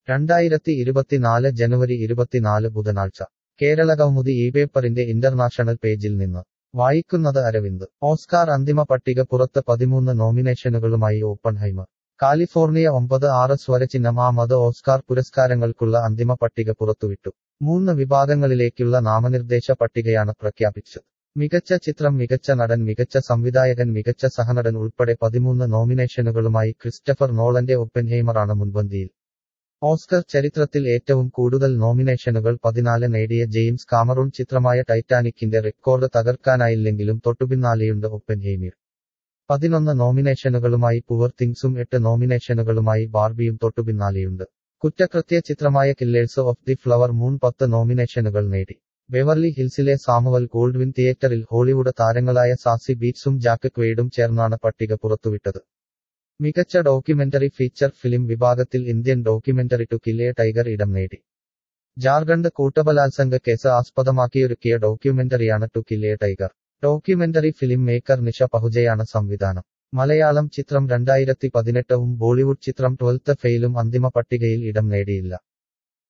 രണ്ടായിരത്തി ഇരുപത്തിനാല് ജനുവരി ഇരുപത്തിനാല് ബുധനാഴ്ച കേരള കൗമുദി ഈ പേപ്പറിന്റെ ഇന്റർനാഷണൽ പേജിൽ നിന്ന് വായിക്കുന്നത് അരവിന്ദ് ഓസ്കാർ അന്തിമ പട്ടിക പുറത്ത് പതിമൂന്ന് നോമിനേഷനുകളുമായി ഓപ്പൺഹൈമർ കാലിഫോർണിയ ഒമ്പത് ആറ് സ്വരചിഹ്നം ആ മത് ഓസ്കാർ പുരസ്കാരങ്ങൾക്കുള്ള അന്തിമ പട്ടിക പുറത്തുവിട്ടു മൂന്ന് വിഭാഗങ്ങളിലേക്കുള്ള നാമനിർദ്ദേശ പട്ടികയാണ് പ്രഖ്യാപിച്ചത് മികച്ച ചിത്രം മികച്ച നടൻ മികച്ച സംവിധായകൻ മികച്ച സഹനടൻ ഉൾപ്പെടെ പതിമൂന്ന് നോമിനേഷനുകളുമായി ക്രിസ്റ്റഫർ നോളന്റെ ഒപ്പൻഹൈമറാണ് മുൻപന്തിയിൽ ഓസ്കർ ചരിത്രത്തിൽ ഏറ്റവും കൂടുതൽ നോമിനേഷനുകൾ പതിനാല് നേടിയ ജെയിംസ് കാമറൂൺ ചിത്രമായ ടൈറ്റാനിക്കിന്റെ റെക്കോർഡ് തകർക്കാനായില്ലെങ്കിലും തൊട്ടുപിന്നാലെയുണ്ട് ഒപ്പൻഹൈമിർ പതിനൊന്ന് നോമിനേഷനുകളുമായി പുവർ തിങ്സും എട്ട് നോമിനേഷനുകളുമായി ബാർബിയും തൊട്ടുപിന്നാലെയുണ്ട് കുറ്റകൃത്യ ചിത്രമായ killers of the flower moon പത്ത് നോമിനേഷനുകൾ നേടി ബെവർലി ഹിൽസിലെ സാമുവൽ ഗോൾഡ്വിൻ തിയേറ്ററിൽ ഹോളിവുഡ് താരങ്ങളായ സാസി ബീറ്റ്സും ജാക്ക് ക്വേഡും ചേർന്നാണ് പട്ടിക പുറത്തുവിട്ടത് മികച്ച ഡോക്യുമെന്ററി ഫീച്ചർ ഫിലിം വിഭാഗത്തിൽ Indian documentary to kill a tiger ഇടം നേടി ജാർഖണ്ഡ് കൂട്ടബലാത്സംഗ കേസ് ആസ്പദമാക്കിയൊരുക്കിയ ഡോക്യുമെന്ററിയാണ് to kill a tiger documentary filmmaker Nisha പഹുജയാണ് സംവിധാനം മലയാളം ചിത്രം രണ്ടായിരത്തി പതിനെട്ടവും ബോളിവുഡ് ചിത്രം ട്വൽത്ത് ഫെയിലും അന്തിമ പട്ടികയിൽ ഇടം നേടിയില്ല